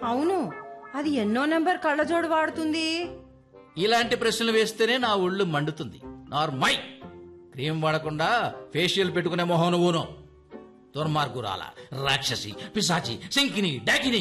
అవును అది ఎన్నో నెంబర్ కళ్ళజోడు వాడుతుంది ఇలాంటి ప్రశ్నలు వేస్తేనే నా ఒళ్ళు మండుతుంది నార్మై క్రీమ్ వాడకుండా ఫేషియల్ పెట్టుకునే మొహం నువ్వును దుర్మార్గురాల రాక్షసి పిశాచి శంకిని డాకిని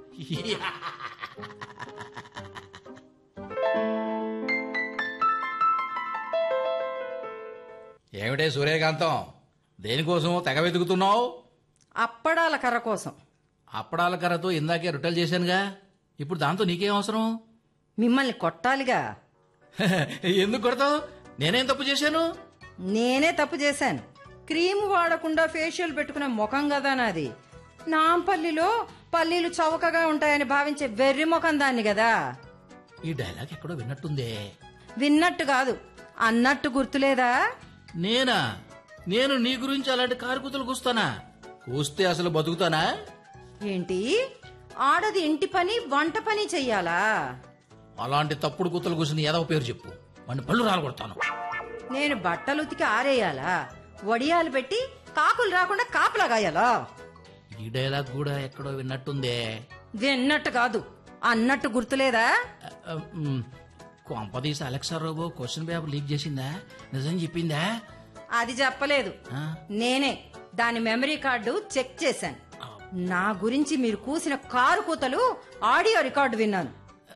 ఏమిటే సూర్యకాంతం దేనికోసం తెగ వెతుకుతున్నావు అప్పడాల కర్ర కోసం అప్పడాల కర్రతో ఇందాకే రొట్టెలు చేశానుగా ఇప్పుడు దాంతో నీకేం అవసరం మిమ్మల్ని కొట్టాలిగా ఎందుకు కొడతావు నేనేం తప్పు చేశాను నేనే తప్పు చేశాను క్రీమ్ వాడకుండా ఫేషియల్ పెట్టుకునే ముఖం కదా నాది నాంపల్లిలో పల్లీలు చౌకగా ఉంటాయని భావించే వెర్రి ముఖం దాన్ని కదా ఈ డైలాగ్ ఎక్కడో విన్నట్టుందే విన్నట్టు కాదు అన్నట్టు గుర్తులేదా నేనా నేను నీ గురించి అలాంటి కారుకుతలు కూస్తానా కూస్తే అసలు బతుకుతానా ఏంటి ఆడది ఇంటి పని వంట పని చెయ్యాలా అలాంటి తప్పుడు కూతలు కూసిన ఏదో పేరు చెప్పు వాడిని పళ్ళు రాలగొడతాను నేను బట్టలు ఉతికి ఆరేయాలా వడియాలు పెట్టి కాకులు రాకుండా కాపలా గాయాలా ఈ డైలాగ్ కూడా ఎక్కడో విన్నట్టుందే విన్నట్టు కాదు అన్నట్టు గుర్తులేదా ఆ, మ్, కొంపదీసి Alexa robot question paper leak చేసిందా నిజం చెప్పిందా అది చెప్పలేదు ఆ? నేనే దాని మెమరీ కార్డు చెక్ చేశాను నా గురించి మీరు కూసిన కారు కూతలు ఆడియో రికార్డు విన్నాను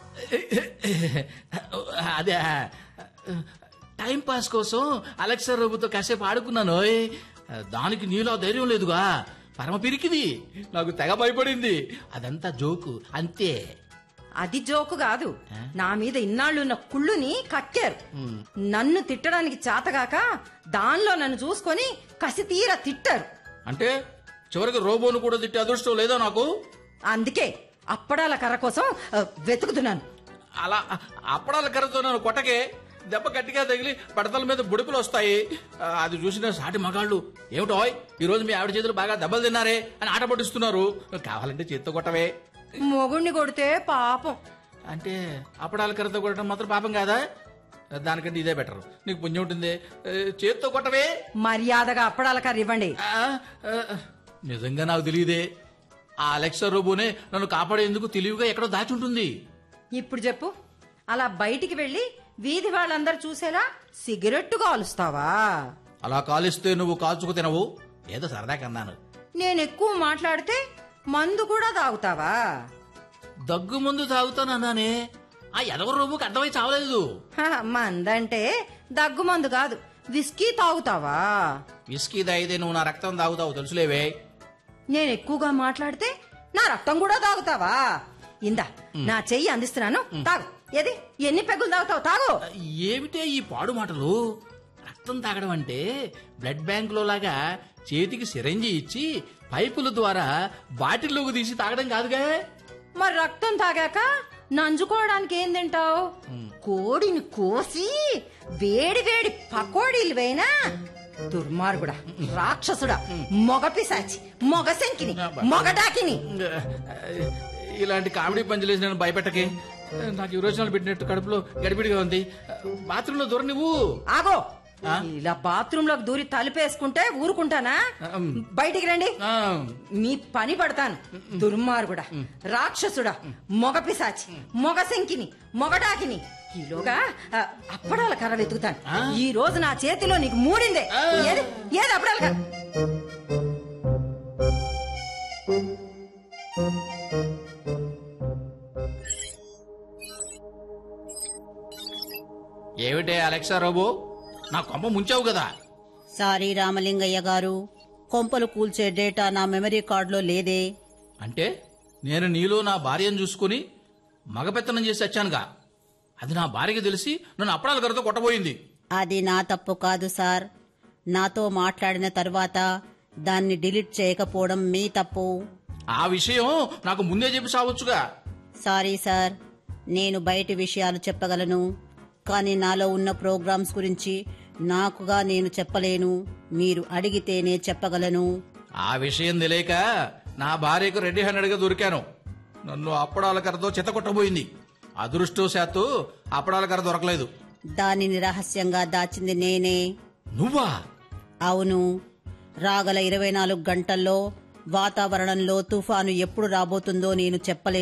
అదే టైం పాస్ కోసం అలెక్సా రోబోతో కాసేపు ఆడుకున్నాను ఓయ్. దానికి నీలో ధైర్యం లేదుగా పరమ పిరికిది నాకు తెగ భయపడింది అదంతా జోకు అంతే అది జోకు కాదు నా మీద ఇన్నాళ్లున్న కుళ్ళుని కక్కారు నన్ను తిట్టడానికి చేతగాక దానిలో నన్ను చూసుకొని కసి తీరా తిట్టారు అంటే చివరికి రోబోను కూడా తిట్టే అదృష్టం లేదా నాకు అందుకే అప్పడాల కర్ర కోసం ఆ, వెతుకుతున్నాను అలా అప్పడాల కర్రతో నన్ను కొట్టకే దెబ్బ గట్టిగా తగిలి పడతల మీద బుడిపులు వస్తాయి ఆ, అది చూసిన సాటి మగాళ్ళు ఏమిటో ఈ రోజు మీ ఆవిడ చేతులు బాగా దెబ్బలు తిన్నారే అని ఆట పట్టిస్తున్నారు కావాలంటే చేత్తో కొట్టవే మొగుణ్ణి కొడితే పాపం అంటే అప్పడాల కర్రతో కొట్టడం మాత్రం పాపం కాదా దానికంటే ఇదే బెటర్ నీకు పుణ్యం ఉంటుంది ఆ, చేత్తో కొట్టవే మర్యాదగా అప్పడాల కర్ర ఇవ్వండి ఆ, ఆ, నిజంగా నాకు తెలియదే ఆ అలెక్సా రోబోనే నన్ను కాపాడేందుకు తెలివిగా ఎక్కడో దాచి ఉంటుంది ఇప్పుడు చెప్పు అలా బయటికి వెళ్లి వీధి వాళ్ళందరూ చూసేలా సిగరెట్టు కాలుస్తావా అలా కాలిస్తే నువ్వు కాల్చుకు తినవు ఏదో సరదా కన్నాను నేను ఎక్కువ మాట్లాడితే మందు కూడా తాగుతావా దగ్గు ముందు తాగుతానన్నానే ఆ ఎదవ రోబోకి అర్థమై చావలేదు హ, మందంటే దగ్గు మందు కాదు విస్కీ తాగుతావా విస్కీ తాగితే నువ్వు నా రక్తం తాగుతావు తెలుసులేవే నేను ఎక్కువగా మాట్లాడితే నా రక్తం కూడా తాగుతావా ఇందా నా చెయ్యి అందిస్తున్నాను తాగు ఏది ఎన్ని పెగ్గులు తాగుతావు తాగు ఏమిటే ఈ పాడు మాటలు రక్తం తాగడం అంటే బ్లడ్ బ్యాంక్ లో లాగా చేతికి సిరంజి ఇచ్చి పైపుల ద్వారా బాటిల్లోకి తీసి తాగడం కాదుగా మరి రక్తం తాగాక నంజుకోవడానికి ఏం తింటావు కోడిని కోసి వేడి వేడి పకోడీలు వేయినా దుర్మార్గుడా రాక్షసుడా మొగ పిశాచి మొగ శంకిని మొగడాకిని ఇలాంటి కామెడీ పంచలేసి నేను భయపెట్టకే నాకు ఈ రోజునాలు పెట్టినట్టు కడుపులో గడిబిడిగా ఉంది బాత్రూంలో దూరం నువ్వు ఆగో ఆ? ఇలా బాత్రూమ్ లోకి దూరి తలుపేసుకుంటే ఊరుకుంటానా ఉమ్. బయటికి రండి ఆ, మీ పని పడతాను దుర్మార్గుడా రాక్షసుడా మొగ పిశాచి మొగ శంకిని మొగడాకిని ఈలోగా ఆ, అప్పడాల కర్ర వెతుకుతాను ఆ? ఈ రోజు నా చేతిలో నీకు మూడిందే ఆ. ఏది ఏది అప్పడాల కర్ర ఏమిటే అలెక్సా రోబో నా కొమ్మ ముంచావు కదా సారీ రామలింగయ్య గారు కొంపలు కూల్చే డేటా నా మెమరీ కార్డులో లేదే అంటే నేను నీలో నా భార్యను చూసుకుని మగపెత్తనం చేసి వచ్చానుగా అది నా భార్యకి తెలిసి నన్ను అప్పడాల గరతో కొట్టబోయింది అది నా తప్పు కాదు సార్ నాతో మాట్లాడిన తర్వాత దాన్ని డిలీట్ చేయకపోవడం మీ తప్పు ఆ విషయం నాకు ముందే చెప్పి సావచ్చుగా సారీ సార్ నేను బయటి విషయాలు చెప్పగలను కానీ నాలో ఉన్న ప్రోగ్రామ్స్ గురించి నాకుగా నేను చెప్పలేను మీరు అడిగితేనే చెప్పగలను ఆ విషయం తెలియక నా భార్యకు రెడ్డి హ్యాండెడ్ గా దొరికాను నన్ను అప్పడాల కర్రతో చెత్త కొట్టబోయింది అదృష్టవశాత్తు అప్పడాల కర్ర దొరకలేదు దానిని రహస్యంగా దాచింది నేనే నువ్వా అవును రాగల ఇరవై నాలుగు గంటల్లో వాతావరణంలో తుఫాను ఎప్పుడు రాబోతుందో నేను చెప్పలేను